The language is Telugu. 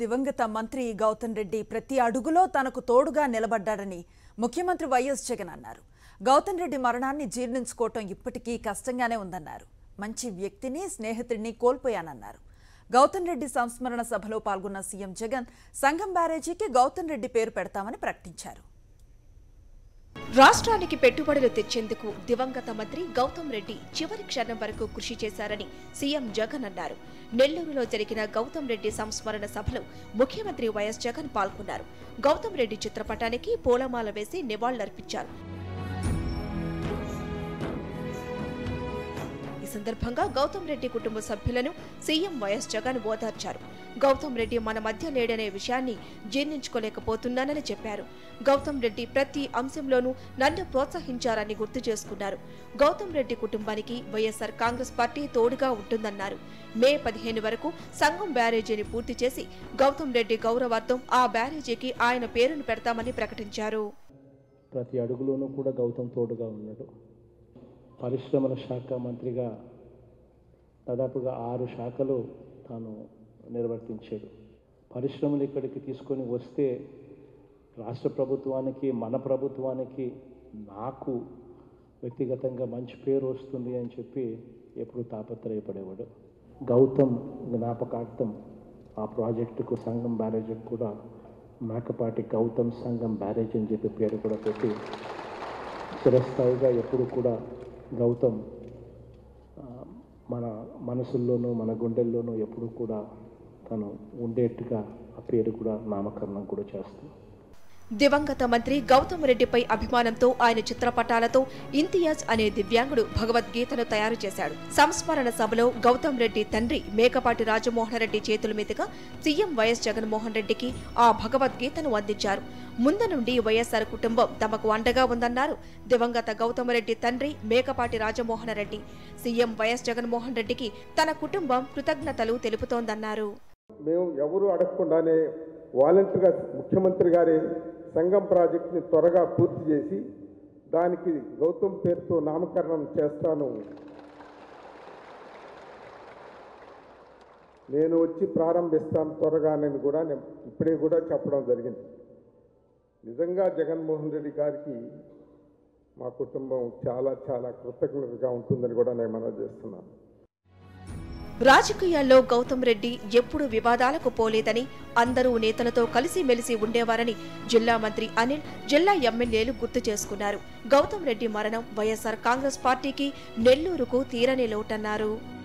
దివంగత మంత్రి గౌతమ్ రెడ్డి ప్రతి అడుగులో తనకు తోడుగా నిలబడ్డాడని ముఖ్యమంత్రి వైఎస్ జగన్ అన్నారు గౌతమ్ రెడ్డి మరణాన్ని జీర్ణించుకోవటం ఇప్పటికీ కష్టంగానే ఉందన్నారు మంచి వ్యక్తిని స్నేహితుడిని కోల్పోయానన్నారు గౌతమ్ రెడ్డి సంస్మరణ సభలో పాల్గొన్న సీఎం జగన్ సంఘం బ్యారేజీకి గౌతమ్ రెడ్డి పేరు పెడతామని ప్రకటించారు రాష్ట్రానికి పెట్టుబడులు తెచ్చేందుకు దివంగత మంత్రి గౌతమ్ రెడ్డి చివరి క్షణం వరకు కృషి చేశారని సీఎం జగన్ అన్నారు నెల్లూరులో జరిగిన గౌతమ్ రెడ్డి సంస్మరణ సభలో ముఖ్యమంత్రి వైఎస్ జగన్ పాల్గొన్నారు గౌతమ్ రెడ్డి చిత్రపటానికి పూలమాల వేసి నివాళులర్పించారు ఈ సందర్భంగా గౌతమ్ రెడ్డి కుటుంబ సభ్యులను సీఎం వైఎస్ జగన్ ఓదార్చారు గౌతమ్ రెడ్డి మన మధ్య లేడనే విషయాన్ని జీర్ణించుకోలేకపోతున్నానని చెప్పారు గౌతమ్ రెడ్డి ప్రతి అంశంలోనూ నన్ను ప్రోత్సహించారని గుర్తు చేసుకున్నారు గౌతమ్ రెడ్డి కుటుంబానికి వైఎస్ఆర్ కాంగ్రెస్ పార్టీ తోడుగా ఉంటుందన్నారు మే పదిహేను వరకు సంఘం బ్యారేజీని పూర్తి చేసి గౌతమ్ రెడ్డి గౌరవార్థం ఆ బ్యారేజీకి ఆయన పేరును పెడతామని ప్రకటించారు ప్రతి అడుగులోనూ కూడా గౌతమ్ తోడుగా ఉన్నాడు పరిశ్రమల శాఖ మంత్రిగా దాదాపుగా ఆరు శాఖలు తాను నిర్వర్తించాడు పరిశ్రమలు ఇక్కడికి తీసుకొని వస్తే రాష్ట్ర ప్రభుత్వానికి మన ప్రభుత్వానికి నాకు వ్యక్తిగతంగా మంచి పేరు వస్తుంది అని చెప్పి ఎప్పుడు తాపత్రయపడేవాడు గౌతమ్ జ్ఞాపకార్థం ఆ ప్రాజెక్టుకు సంఘం బ్యారేజ్కి కూడా మేకపాటి గౌతమ్ సంఘం బ్యారేజ్ అని చెప్పి పేరు కూడా పెట్టి చిరస్థాయిగా ఎప్పుడు కూడా గౌతమ్ ఆ, మన మనసుల్లోనూ మన గుండెల్లోనూ ఎప్పుడు కూడా తను ఉండేట్టుగా ఆ పేరు కూడా నామకరణం కూడా చేస్తాం దివంగత మంత్రి గౌతమ్ రెడ్డిపై అభిమానంతో ఆయన చిత్రపటాలతో ఇంతియాజ్ అనే దివ్యాంగుడు భగవద్గీతను తయారు చేశాడు సంస్మరణ సభలో గౌతమ్ రెడ్డి తండ్రి మేకపాటి రాజమోహన్ రెడ్డి చేతుల మీదుగా సీఎం వైఎస్ జగన్మోహన్ రెడ్డికి ఆ భగవద్గీతను అందించారు ముందు నుండి వైఎస్ఆర్ కుటుంబం తమకు అండగా ఉందన్నారు దివంగత గౌతమ్ రెడ్డి తండ్రి మేకపాటి రాజమోహన్ రెడ్డి సీఎం వైఎస్ జగన్మోహన్ రెడ్డికి తన కుటుంబం కృతజ్ఞతలు తెలుపుతోందన్నారు మేము ఎవరు అడగకుండానే వాలంటీర్గా ముఖ్యమంత్రి గారి సంఘం ప్రాజెక్టుని త్వరగా పూర్తి చేసి దానికి గౌతమ్ పేరుతో నామకరణం చేస్తాను నేను వచ్చి ప్రారంభిస్తాను త్వరగానని కూడా నేను ఇప్పుడే కూడా చెప్పడం జరిగింది నిజంగా జగన్మోహన్ రెడ్డి గారికి మా కుటుంబం చాలా చాలా కృతజ్ఞతగా ఉంటుందని కూడా నేను మనవి చేస్తున్నాను రాజకీయాల్లో గౌతమ్ రెడ్డి ఎప్పుడు వివాదాలకు పోలేదని అందరూ నేతలతో కలిసిమెలిసి ఉండేవారని జిల్లా మంత్రి అనిల్ జిల్లా ఎమ్మెల్యేలు గుర్తు చేసుకున్నారు గౌతమ్ రెడ్డి మరణం వైఎస్ఆర్ కాంగ్రెస్ పార్టీకి నెల్లూరుకు తీరని లోటన్నారు